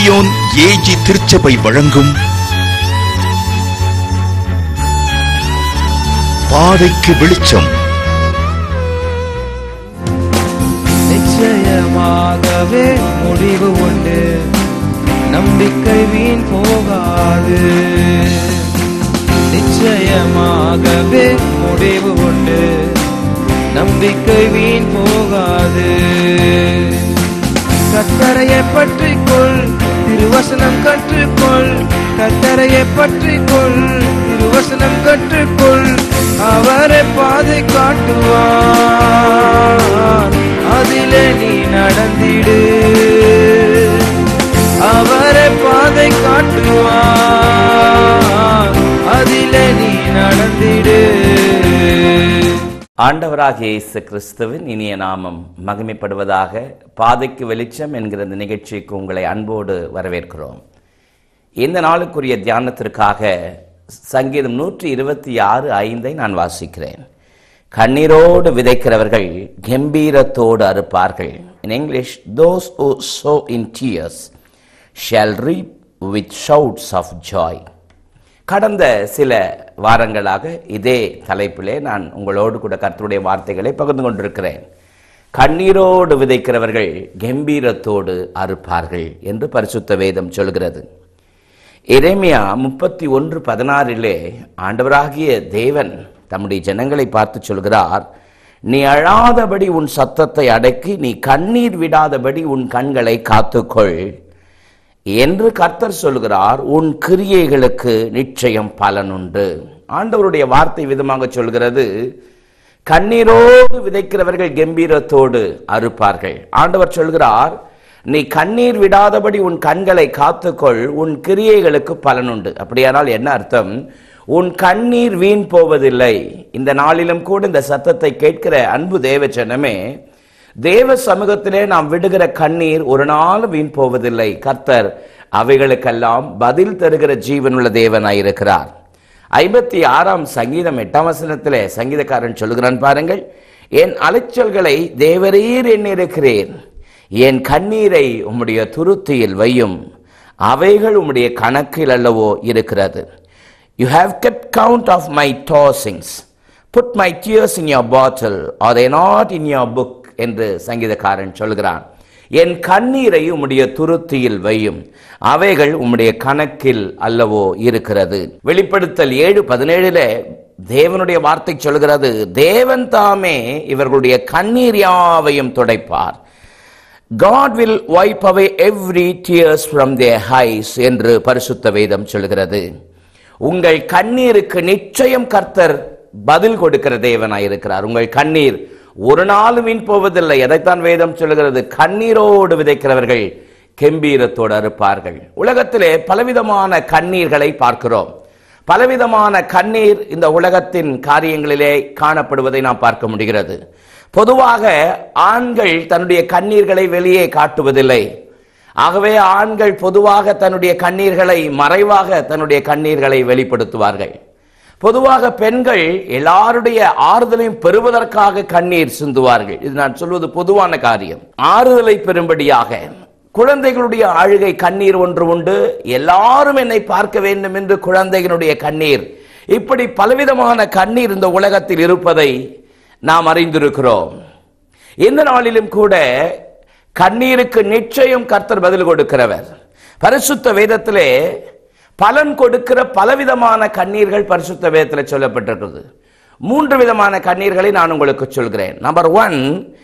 சீயோன் AG திருச்சபை வழங்கும் பாதைக்கு வெளிச்சம் நிச்சயமாகவே முடிவு உண்டு நம்பிக்கை வீண் போகாது நிச்சயமாகவே முடிவு உண்டு நம்பிக்கை வீண் போகாது கத்தரையை பற்றிக்கொள் திருவசனம் கற்றுக்கொள் கத்தரையை பற்றிக்கொள் திருவசனம் கற்றுக்கொள் அவரை பாதை காட்டுவார் அதிலே நீ நடந்திடு அவரை பாதை காட்டுவார் அதிலே நீ நடந்திடு ஆண்டவராகிய இயேசு கிறிஸ்துவின் இனிய நாமம் மகிமைப்படுவதாக பாதைக்கு வெளிச்சம் என்கிற இந்த நிகழ்ச்சிக்கு உங்களை அன்போடு வரவேற்கிறோம் இந்த நாளுக்குரிய தியானத்திற்காக சங்கீதம் நூற்றி இருபத்தி ஆறு ஐந்தை நான் வாசிக்கிறேன் கண்ணீரோடு விதைக்கிறவர்கள் கம்பீரத்தோடு அறுப்பார்கள் in English those who sow in tears shall reap with shouts of joy கடந்த சில வாரங்களாக இதே தலைப்பிலே நான் உங்களோடு கூட கர்த்தருடைய வார்த்தைகளை பகிர்ந்து கொண்டிருக்கிறேன் கண்ணீரோடு விதைக்கிறவர்கள் கம்பீரத்தோடு அறுப்பார்கள் என்று பரிசுத்த வேதம் சொல்கிறது எரேமியா முப்பத்தி ஒன்று பதினாறிலே ஆண்டவராகிய தேவன் தம்முடைய ஜனங்களை பார்த்து சொல்கிறார் நீ அழாதபடி உன் சத்தத்தை அடக்கி நீ கண்ணீர் விடாதபடி உன் கண்களை காத்துக்கொள் என்று கர்த்தர் சொல்கிறார் உன் கிரியைகளுக்கு நிச்சயம் பலனுண்டு ஆண்டவருடைய வார்த்தை விதமாக சொல்கிறது கண்ணீரோடு விதைக்கிறவர்கள் கம்பீரத்தோடு அறுப்பார்கள் ஆண்டவர் சொல்கிறார் நீ கண்ணீர் விடாதபடி உன் கண்களை காத்துக்கொள் உன் கிரியைகளுக்கு பலனுண்டு அப்படியானால் என்ன அர்த்தம் உன் கண்ணீர் வீண் போவதில்லை இந்த நாளிலும் கூட இந்த சத்தத்தை கேட்கிற அன்பு தேவச்சனமே தேவ சமூகத்திலே நாம் விடுகிற கண்ணீர் ஒரு நாள் வீண் போவதில்லை கர்த்தர் அவைகளுக்கெல்லாம் பதில் தருகிற ஜீவனுள்ள தேவனாயிருக்கிறார் ஐம்பத்தி ஆறாம் சங்கீதம் எட்டாம் வசனத்திலே சங்கீதக்காரன் சொல்கிறான் பாருங்கள் என் அலைச்சல்களை தேவரீர் எண்ணிருக்கிறேன் என் கண்ணீரை உம்முடைய துருத்தியில் வையும் அவைகள் உம்முடைய கணக்கில் அல்லவோ இருக்கிறது you have kept count of my tossings put my tears in your bottle are they not in your book என்று சங்கீதக்காரன் சொல்கிறான் என் கண்ணீரை உம்முடைய துருத்தியில் வையும் அவைகள் உம்முடைய கணக்கில் அல்லவோ இருக்கிறது வெளிப்படுத்தல் ஏழு பதினேழுல தேவனுடைய வார்த்தை சொல்கிறது தேவன் தாமே இவர்களுடைய கண்ணீர் யாவையும் துடைப்பார் God will wipe away every tears from their eyes என்று பரிசுத்த வேதம் சொல்கிறது உங்கள் கண்ணீருக்கு நிச்சயம் கர்த்தர் பதில் கொடுக்கிற தேவனாயிருக்கிறார் உங்கள் கண்ணீர் ஒரு நாளும் வீண் போவதில்லை எதைத்தான் வேதம் சொல்லுகிறது கண்ணீரோடு விதைக்கிறவர்கள் கெம்பீரத்தோடு அறுப்பார்கள் உலகத்திலே பலவிதமான கண்ணீர்களை பார்க்கிறோம் பலவிதமான கண்ணீர் இந்த உலகத்தின் காரியங்களிலே காணப்படுவதை நாம் பார்க்க முடிகிறது பொதுவாக ஆண்கள் தன்னுடைய கண்ணீர்களை வெளியே காட்டுவதில்லை ஆகவே ஆண்கள் பொதுவாக தன்னுடைய கண்ணீர்களை மறைவாக தன்னுடைய கண்ணீர்களை வெளிப்படுத்துவார்கள் பொதுவாக பெண்கள் எல்லாருடைய ஆறுதலையும் பெறுவதற்காக கண்ணீர் சிந்துவார்கள் இது நான் சொல்வது பொதுவான காரியம் ஆறுதலை பெறும்படியாக குழந்தைகளுடைய அழுகை கண்ணீர் ஒன்று உண்டு எல்லாரும் என்னை பார்க்க வேண்டும் என்று குழந்தைகளுடைய கண்ணீர் இப்படி பலவிதமான கண்ணீர் இந்த உலகத்தில் இருப்பதை நாம் அறிந்திருக்கிறோம் இந்த நாளிலும் கூட கண்ணீருக்கு நிச்சயம் கர்த்தர் பதில் கொடுக்கிறவர் பரிசுத்த வேதத்திலே பலன் கொடுக்கிற பலவிதமான கண்ணீர்கள் பரிசுத்த வேதத்தில் சொல்லப்பட்டிருக்கிறது மூன்று விதமான கண்ணீர்களை நான் உங்களுக்கு சொல்கிறேன் நம்பர் ஒன்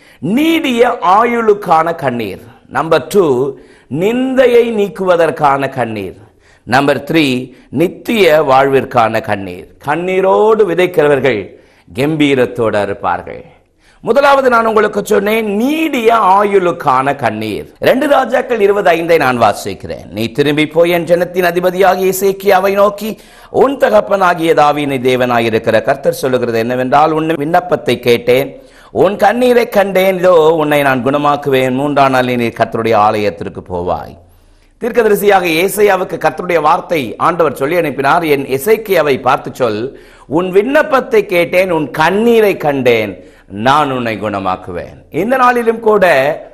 நீடிய ஆயுளுக்கான கண்ணீர் நம்பர் டூ நிந்தையை நீக்குவதற்கான கண்ணீர் நம்பர் த்ரீ நித்திய வாழ்விற்கான கண்ணீர் கண்ணீரோடு விதைக்கிறவர்கள் கம்பீரத்தோடு இருப்பார்கள் முதலாவது நான் உங்களுக்கு சொன்னேன் நீடிய ஆயுளுக்கான கண்ணீர் ரெண்டு ராஜாக்கள் இருபது ஐந்தை நான் வாசிக்கிறேன் நீ திரும்பி போய் என் ஜனத்தின் அதிபதியாகிய இசைக்கியாவை நோக்கி உன் தகப்பனாகிய தாவீனை தேவனாயிருக்கிற கர்த்தர் சொல்லுகிறது என்னவென்றால் உன் விண்ணப்பத்தை கேட்டேன் உன் கண்ணீரை கண்டேன் இதோ உன்னை நான் குணமாக்குவேன் மூன்றாம் நாளில் நீ கர்த்தருடைய ஆலயத்திற்கு போவாய் தீர்க்கதரிசியாக ஏசையாவுக்கு கர்த்தருடைய வார்த்தை ஆண்டவர் சொல்லி அனுப்பினார் என் இசைக்கியாவை பார்த்து சொல் உன் விண்ணப்பத்தை கேட்டேன் உன் கண்ணீரை கண்டேன் நான் உன்னை குணமாக்குவேன் இந்த நாளிலும் கூட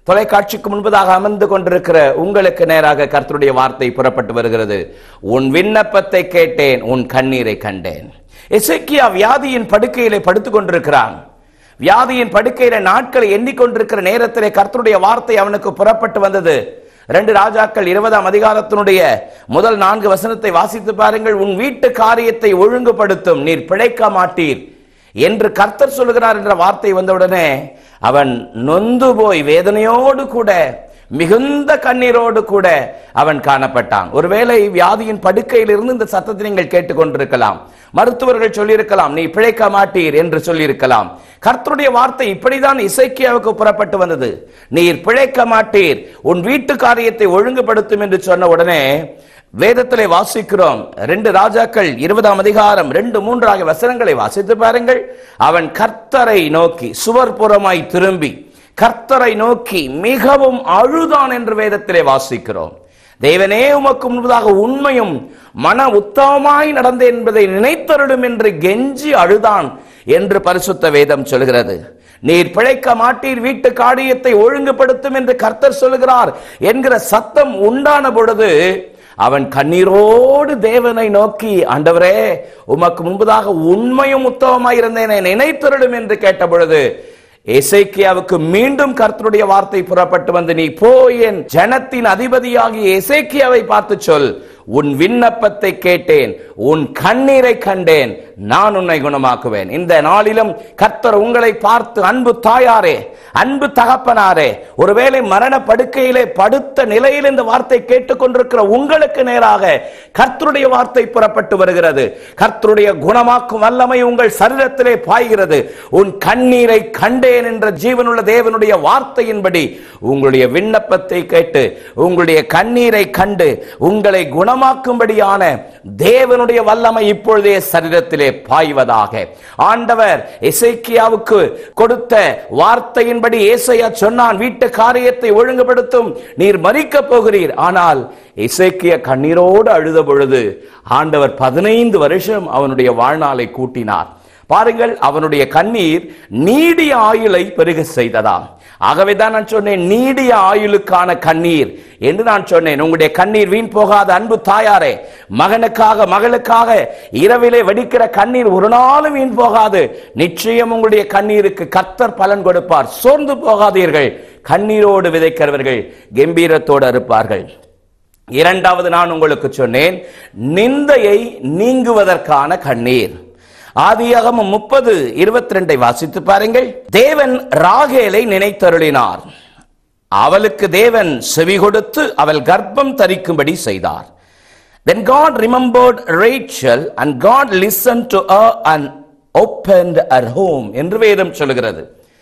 தொலைக்காட்சிக்கு முன்பதாக அமர்ந்து கொண்டிருக்கிற உங்களுக்கு நேராக கர்த்தருடைய வார்த்தை புறப்பட்டு வருகிறது உன் விண்ணப்பத்தை கேட்டேன் உன் கண்ணீரை கண்டேன் எசேக்கியா வியாதியின் படுக்கையிலே படுத்துக் கொண்டிருக்கிறான் வியாதியின் படுக்கையில நாட்களை எண்ணிக்கொண்டிருக்கிற நேரத்திலே கர்த்தருடைய வார்த்தை அவனுக்கு புறப்பட்டு வந்தது ரெண்டு ராஜாக்கள் இருபதாம் அதிகாரத்தினுடைய முதல் நான்கு வசனத்தை வாசித்து பாருங்கள் உன் வீட்டு காரியத்தை ஒழுங்குபடுத்தும் நீர் பிழைக்க மாட்டீர் என்று கர்த்தர் சொல்லுகிறார் என்ற வார்த்தை வந்தவுடனே அவன் நொந்து போய் வேதனையோடு கூட மிகுந்த கண்ணீரோடு கூட அவன் காணப்பட்டான் ஒருவேளை வியாதியின் படுக்கையில் இருந்து இந்த சத்தத்தை நீங்கள் கேட்டுக்கொண்டிருக்கலாம் மருத்துவர்கள் சொல்லியிருக்கலாம் நீ பிழைக்க மாட்டீர் என்று சொல்லியிருக்கலாம் கர்த்தருடைய வார்த்தை இப்படிதான் இசைக்கியாவுக்கு புறப்பட்டு வந்தது நீர் பிழைக்க மாட்டீர் உன் வீட்டு காரியத்தை ஒழுங்குபடுத்தும் என்று சொன்ன உடனே வேதத்திலே வாசிக்கிறோம் ரெண்டு ராஜாக்கள் இருபதாம் அதிகாரம் ரெண்டு மூன்று ஆகிய வசனங்களை வாசித்து பாருங்கள் அவன் கர்த்தரை நோக்கி சுவர்புறமாய் திரும்பி கர்த்தரை நோக்கி மிகவும் அழுதான் என்று வேதத்திலே வாசிக்கிறோம் தேவனே உமக்கு முன்பதாக உண்மையும் மன உத்தமமாய் நடந்த என்பதை நினைத்தருடும் என்று கெஞ்சி அழுதான் என்று பரிசுத்த வேதம் சொல்கிறது நீர் பிழைக்க மாட்டீர் வீட்டு காரியத்தை ஒழுங்குபடுத்தும் என்று கர்த்தர் சொல்கிறார் என்கிற சத்தம் உண்டான பொழுது அவன் கண்ணீரோடு தேவனை நோக்கி ஆண்டவரே உமக்கு முன்பதாக உண்மையும் உத்தமமாய் இருந்தேனே நினைத்தருடும் என்று கேட்ட பொழுது எசேக்கியாவுக்கு மீண்டும் கர்த்தருடைய வார்த்தை புறப்பட்டு வந்து நீ போய் என் ஜனத்தின் அதிபதியாகிய எசேக்கியாவை பார்த்து சொல் உன் விண்ணப்பத்தை கேட்டேன் உன் கண்ணீரை கண்டேன் நான் உன்னை குணமாக்குவேன் இந்த நாளிலும் கர்த்தர் உங்களை பார்த்து அன்பு தாயாரே அன்பு தகப்பனாரே ஒருவேளை மரண படுக்கையிலே படுத்த நிலையில் இந்த வார்த்தை கேட்டுக்கொண்டிருக்கிற உங்களுக்கு நேராக கர்த்தருடைய வார்த்தை புறப்பட்டு வருகிறது கர்த்தருடைய குணமாக்கும் வல்லமை உங்கள் சரீரத்திலே பாய்கிறது உன் கண்ணீரை கண்டேன் என்ற ஜீவனுள்ள தேவனுடைய வார்த்தையின்படி உங்களுடைய விண்ணப்பத்தை கேட்டு உங்களுடைய கண்ணீரை கண்டு உங்களை குணமாக்கும்படியான தேவனுடைய வல்லமை இப்பொழுதே சரீரத்திலே பாய்வதாக ஆண்டவர் எசேக்கியாவுக்கு கொடுத்த வார்த்தையின்படி ஏசையா சொன்னான் வீட்டு காரியத்தை ஒழுங்குபடுத்தும் நீர் மறிக்கப் போகிறீர் ஆனால் இசைக்கிய கண்ணீரோடு அழுத பொழுது ஆண்டவர் பதினைந்து வருஷம் அவனுடைய வாழ்நாளை கூட்டினார் பாருங்கள் அவனுடைய கண்ணீர் நீடிய ஆயுளை பெருக செய்ததாம் ஆகவே தான் நான் சொன்னேன் நீடிய ஆயுளுக்கான கண்ணீர் என்று நான் சொன்னேன் உங்களுடைய கண்ணீர் வீண் போகாத அன்பு தாயாரே மகனுக்காக மகளுக்காக இரவிலே வெடிக்கிற கண்ணீர் ஒரு நாளும் வீண் போகாது நிச்சயம் உங்களுடைய கண்ணீருக்கு கர்த்தர் பலன் கொடுப்பார் சோர்ந்து போகாதீர்கள் கண்ணீரோடு விதைக்கிறவர்கள் கம்பீரத்தோடு அறுப்பார்கள் இரண்டாவது நான் உங்களுக்கு சொன்னேன் நிந்தையை நீங்குவதற்கான கண்ணீர் ஆதியாகமம் முப்பது இருபத்தி ரெண்டை வாசித்து பாருங்கள் தேவன் ராகேலை நினைத்தருளினார் அவளுக்கு தேவன் செவி கொடுத்து அவள் கர்ப்பம் தரிக்கும்படி செய்தார் Then God remembered Rachel and God listened to her and opened her home என்று வேதம் சொல்கிறது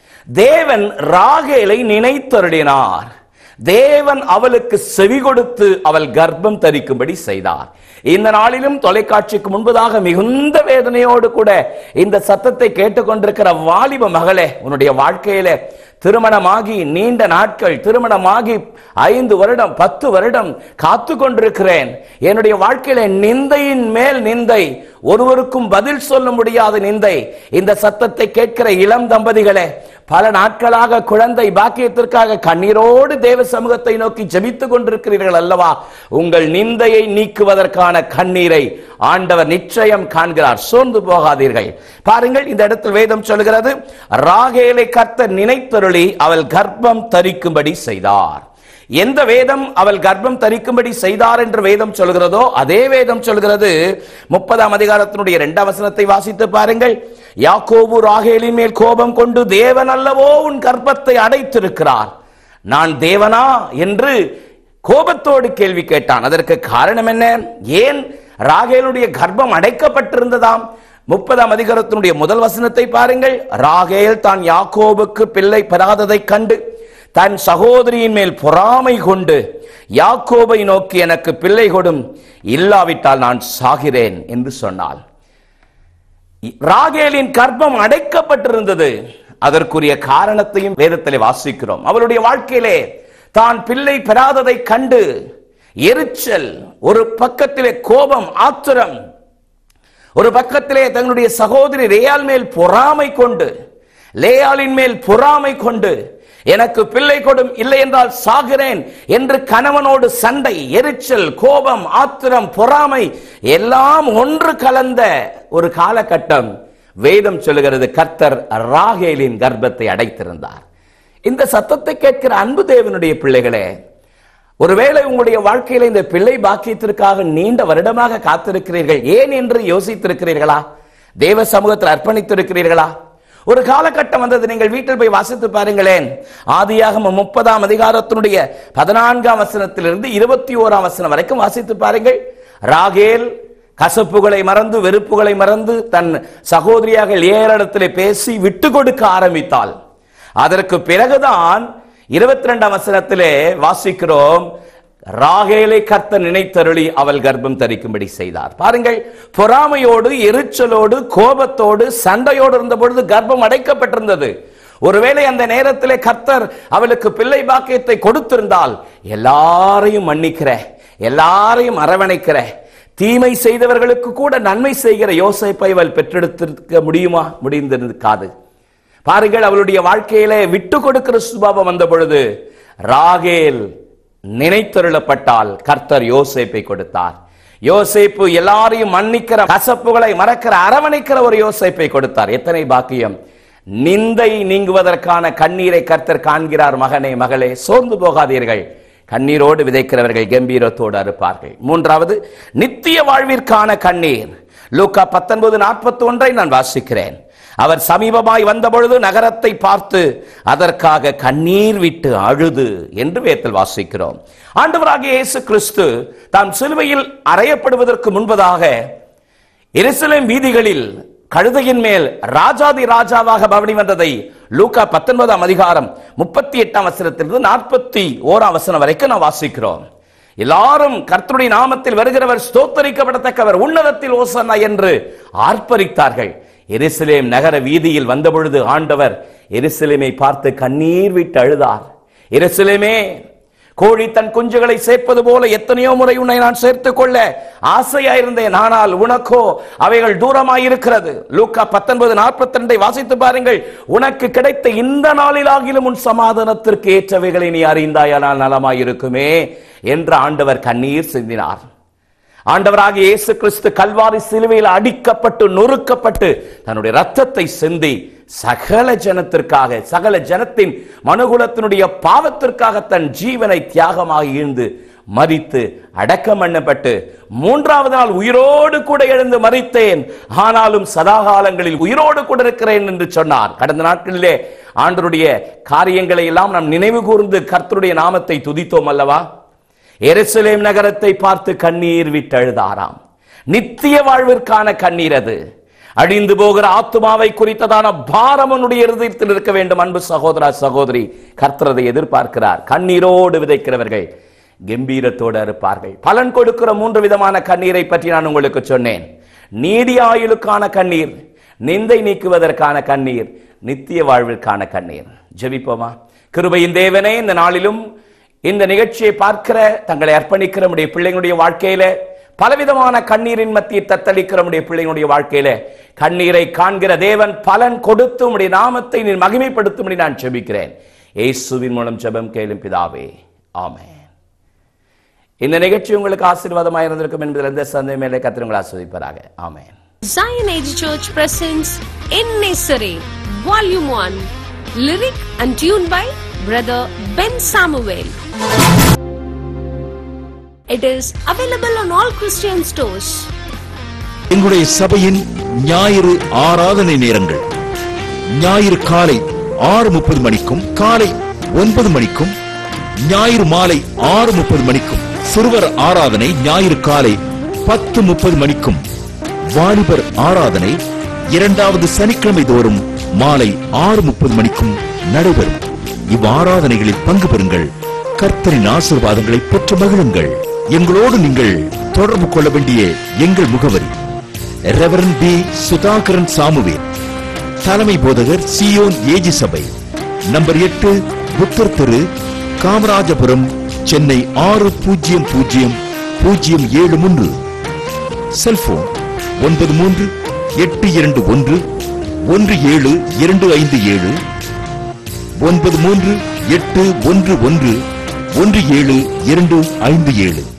தேவன் ராகேலை நினைத்தருளினார் தேவன் அவளுக்கு செவி கொடுத்து அவள் கர்ப்பம் தரிக்கும்படி செய்தார் இந்த நாளிலும் தொலைக்காட்சிக்கு முன்பதாக மிகுந்த வேதனையோடு கூட இந்த சத்தத்தை கேட்டுக்கொண்டிருக்கிற வாலிப மகளே உன்னுடைய வாழ்க்கையில திருமணமாகி நீண்ட நாட்கள் திருமணமாகி ஐந்து வருடம் பத்து வருடம் காத்து கொண்டிருக்கிறேன் என்னுடைய வாழ்க்கையில நிந்தையின் மேல் நிந்தை ஒருவருக்கும் பதில் சொல்ல முடியாத நிந்தை இந்த சத்தத்தை கேட்கிற இளம் தம்பதிகளே பல நாட்களாக குழந்தை பாக்கியத்திற்காக கண்ணீரோடு தேவ சமூகத்தை நோக்கி ஜெபித்துக் கொண்டிருக்கிறீர்கள் அல்லவா உங்கள் நிந்தையை நீக்குவதற்கான கண்ணீரை ஆண்டவர் நிச்சயம் காண்கிறார் சோர்ந்து போகாதீர்கள் பாருங்கள் இந்த இடத்தில் வேதம் சொல்கிறது ராகேலை கர்த்தர் நினைத்தருளி அவள் கர்ப்பம் தரிக்கும்படி செய்தார் எந்த வேதம் அவள் கர்ப்பம் தரிக்கும்படி செய்தார் என்று வேதம் சொல்கிறதோ அதே வேதம் சொல்கிறது முப்பதாம் அதிகாரத்தினுடைய இரண்டாம் வசனத்தை வாசித்து பாருங்கள் யாக்கோபு ராகேலின் மேல் கோபம் கொண்டு தேவன் அல்லவோ உன் கர்ப்பத்தை அடைத்திருக்கிறார் நான் தேவனா என்று கோபத்தோடு கேள்வி கேட்டான் அதற்கு காரணம் என்ன ஏன் ராகேலுடைய கர்ப்பம் அடைக்கப்பட்டிருந்ததாம் முப்பதாம் அதிகாரத்தினுடைய முதல் வசனத்தை பாருங்கள் ராகேல் தான் யாக்கோபுக்கு பிள்ளை பெறாததைக் கண்டு தன் சகோதரியின் மேல் பொறாமை கொண்டு யாக்கோபை நோக்கி எனக்கு பிள்ளை கொடும் இல்லாவிட்டால் நான் சாகிறேன் என்று சொன்னாள் ராகேலின் கர்ப்பம் அடைக்கப்பட்டிருந்தது அதற்குரிய காரணத்தையும் வேதத்திலே வாசிக்கிறோம் அவளுடைய வாழ்க்கையிலே தான் பிள்ளை பெறாததை கண்டு எரிச்சல் ஒரு பக்கத்திலே கோபம் ஆத்திரம் ஒரு பக்கத்திலே தங்களுடைய சகோதரி லேயால் மேல் பொறாமை கொண்டு லேயாலின் மேல் பொறாமை கொண்டு எனக்கு பிள்ளை கொடும் இல்லை என்றால் சாகிறேன் என்று கணவனோடு சண்டை எரிச்சல் கோபம் ஆத்திரம் பொறாமை எல்லாம் ஒன்று கலந்த ஒரு காலகட்டம் வேதம் சொல்லுகிறது கர்த்தர் ராகேலின் கர்ப்பத்தை அடைத்திருந்தார் இந்த சத்தத்தை கேட்கிற அன்பு தேவனுடைய பிள்ளைகளே ஒருவேளை உங்களுடைய வாழ்க்கையில இந்த பிள்ளை பாக்கியத்திற்காக நீண்ட வருடமாக காத்திருக்கிறீர்கள் ஏன் என்று யோசித்திருக்கிறீர்களா தேவ சமூகத்தில் அர்ப்பணித்திருக்கிறீர்களா ஒரு காலகட்டம் வந்தது நீங்கள் வீட்டில் போய் வாசித்து பாருங்களேன் ஆதியாகம முப்பதாம் அதிகாரத்தினுடைய பதினான்காம் வசனத்திலிருந்து இருபத்தி ஓராம் வசனம் வரைக்கும் வாசித்து பாருங்கள் ராகேல் கசப்புகளை மறந்து வெறுப்புகளை மறந்து தன் சகோதரியாக ஏரிடத்திலே பேசி விட்டு கொடுக்க ஆரம்பித்தாள் அதற்கு பிறகுதான் இருபத்தி ரெண்டாம் வசனத்திலே வாசிக்கிறோம் ராகேலை கர்த்த நினைத்தருளி அவள் கர்ப்பம் தரிக்கும்படி செய்தார் பாருங்கள் பொறாமையோடு எரிச்சலோடு கோபத்தோடு சண்டையோடு இருந்த பொழுது கர்ப்பம் அடைக்கப்பட்டிருந்தது ஒருவேளை அந்த நேரத்திலே கர்த்தர் அவளுக்கு பிள்ளை பாக்கியத்தை கொடுத்திருந்தால் எல்லாரையும் மன்னிக்கிற எல்லாரையும் அரவணைக்கிற தீமை செய்தவர்களுக்கு கூட நன்மை செய்கிற யோசைப்பை அவள் பெற்றெடுத்திருக்க முடியுமா முடிந்திருக்காது பாருங்கள் அவளுடைய வாழ்க்கையிலே விட்டு கொடுக்கிற சுபாவம் வந்த பொழுது ராகேல் நினைத்தருளப்பட்டால் கர்த்தர் யோசேப்பை கொடுத்தார் யோசேப்பு எல்லாரையும் மன்னிக்கிற கசப்புகளை மறக்கிற அரவணைக்கிற ஒரு யோசேப்பை கொடுத்தார் எத்தனை பாக்கியம் நிந்தை நீங்குவதற்கான கண்ணீரை கர்த்தர் காண்கிறார் மகனே மகளே சோர்ந்து போகாதீர்கள் கண்ணீரோடு விதைக்கிறவர்கள் கம்பீரத்தோடு அறுப்பார்கள் மூன்றாவது நித்திய வாழ்விற்கான கண்ணீர் லூக்கா பத்தொன்பது நாற்பத்தி ஒன்றை நான் வாசிக்கிறேன் அவர் சமீபமாய் வந்தபொழுது நகரத்தை பார்த்து அதற்காக கண்ணீர் விட்டு அழுது என்று வேத்தில் வாசிக்கிறோம் ஆண்டவராகிய இயேசு கிறிஸ்து தாம் சிலுவையில் அறையப்படுவதற்கு முன்பதாக எருசலேம் வீதிகளில் கழுதையின் மேல் ராஜாதி ராஜாவாக பவனி வந்ததை லூக்கா பத்தொன்பதாம் அதிகாரம் முப்பத்தி எட்டாம் வசனத்திலிருந்து நாற்பத்தி ஓராம் வசனம் வரைக்கும் நாம் வாசிக்கிறோம் எல்லாரும் கர்த்தருடைய நாமத்தில் வருகிறவர் ஸ்தோத்தரிக்கப்படத்தக்கவர் உன்னதத்தில் ஓசன்னா என்று ஆர்ப்பரித்தார்கள் எருசலேம் நகர வீதியில் வந்தபொழுது ஆண்டவர் எருசலேமை பார்த்து கண்ணீர் விட்டு அழுதார் எருசலேமே கோழி தன் குஞ்சுகளை சேர்ப்பது போல எத்தனையோ முறை உன்னை நான் சேர்த்துக் கொள்ள ஆசையாயிருந்தேன் ஆனால் உனக்கோ அவைகள் தூரமாயிருக்கிறது லூக்கா பத்தொன்பது நாற்பத்தி ரெண்டை வாசித்து பாருங்கள் உனக்கு கிடைத்த இந்த நாளிலாகிலும் உன் சமாதானத்திற்கு ஏற்றவைகளை நீ அறிந்தாயானால் நலமாயிருக்குமே என்று ஆண்டவர் கண்ணீர் சிந்தினார் ஆண்டவராகிய இயேசு கிறிஸ்து கல்வாரி சிலுவையில் அடிக்கப்பட்டு நொறுக்கப்பட்டு தன்னுடைய ரத்தத்தை சிந்தி சகல ஜனத்திற்காக சகல ஜனத்தின் மனுகுலத்தினுடைய பாவத்திற்காக தன் ஜீவனை தியாகமாக ஈழ்ந்து மரித்து அடக்கம் பண்ணப்பட்டு மூன்றாவது நாள் உயிரோடு கூட எழுந்து மறித்தேன் ஆனாலும் சதாகாலங்களில் உயிரோடு கூட இருக்கிறேன் என்று சொன்னார் கடந்த நாட்களிலே ஆண்டருடைய காரியங்களை எல்லாம் நாம் நினைவு கூர்ந்து கர்த்தருடைய நாமத்தை துதித்தோம் அல்லவா எருசலேம் நகரத்தை பார்த்து கண்ணீர் விட்டழுதாராம் நித்திய வாழ்விற்கான கண்ணீர் அது அழிந்து போகிற ஆத்துமாவை குறித்ததான பாரம் உன்னுடைய இருதயத்தில் இருக்க வேண்டும் அன்பு சகோதரா சகோதரி கர்த்தரதை எதிர்பார்க்கிறார் கண்ணீரோடு விதைக்கிறவர்கள் கம்பீரத்தோடு இருப்பார்கள் பலன் கொடுக்கிற மூன்று விதமான கண்ணீரை பற்றி நான் உங்களுக்கு சொன்னேன் நீடிய ஆயுளுக்கான கண்ணீர் நிந்தை நீக்குவதற்கான கண்ணீர் நித்திய வாழ்விற்கான கண்ணீர் ஜெபிப்போமா கிருபையின் தேவனே இந்த நாளிலும் இந்த நிகழ்ச்சியை பார்க்கிற தங்களை அர்ப்பணிக்கிற நம்முடைய பிள்ளைங்களுடைய வாழ்க்கையில பலவிதமான கண்ணீரின் மத்தியில் தத்தளிக்கிற நம்முடைய பிள்ளைங்களுடைய வாழ்க்கையில கண்ணீரை காண்கிற தேவன் பலன் கொடுத்து உம்முடைய நாமத்தை நீர் மகிமைப்படுத்தும்படி நான் ஜெபிக்கிறேன் இயேசுவின் மூலம் ஜெபம் கேளும் பிதாவே ஆமென் இந்த நிகழ்ச்சி உங்களுக்கு ஆசீர்வாதமாக இருந்திருக்கும் என்பதில் எந்த சந்தேகம் இல்லை கத்திர உங்களை ஆஸ்வதிப்பாராக ஆமென் Zion Age Church presents In Nesare, Volume 1, lyric and tune by Brother Ben Samuel. It is available on all Christian stores. எங்களுடைய சபையின் ஞாயிறு ஆராதனை நேரங்கள் ஞாயிறு காலை ஆறு முப்பது மணிக்கும் காலை ஒன்பது மணிக்கும் ஞாயிறு மாலை ஆறு முப்பது மணிக்கும் சிறுவர் ஆராதனை ஞாயிறு காலை பத்து முப்பது மணிக்கும் வாலிபர் ஆராதனை இரண்டாவது சனிக்கிழமை தோறும் மாலை ஆறு முப்பது மணிக்கும் நடைபெறும் இவ்வாராதனைகளில் பங்கு பெறுங்கள் கர்த்தரின் ஆசீர்வாதங்களை பெற்று மகிழுங்கள் எங்களோடு நீங்கள் தொடர்பு கொள்ள வேண்டிய எங்கள் முகவரி ரெவரன் பி சுதாகரன் சாமுவேல் தலைமை போதகர் சியோன் ஏஜி சபை நம்பர் எட்டு புத்தர் தெரு காமராஜபுரம் சென்னை ஆறு பூஜ்ஜியம் பூஜ்ஜியம் பூஜ்ஜியம் ஏழு மூன்று செல்போன் ஒன்பது மூன்று எட்டு இரண்டு ஒன்று ஒன்று ஏழு இரண்டு ஐந்து ஏழு ஒன்பது மூன்று எட்டு ஒன்று ஒன்று ஒன்று ஏழு இரண்டு ஐந்து ஏழு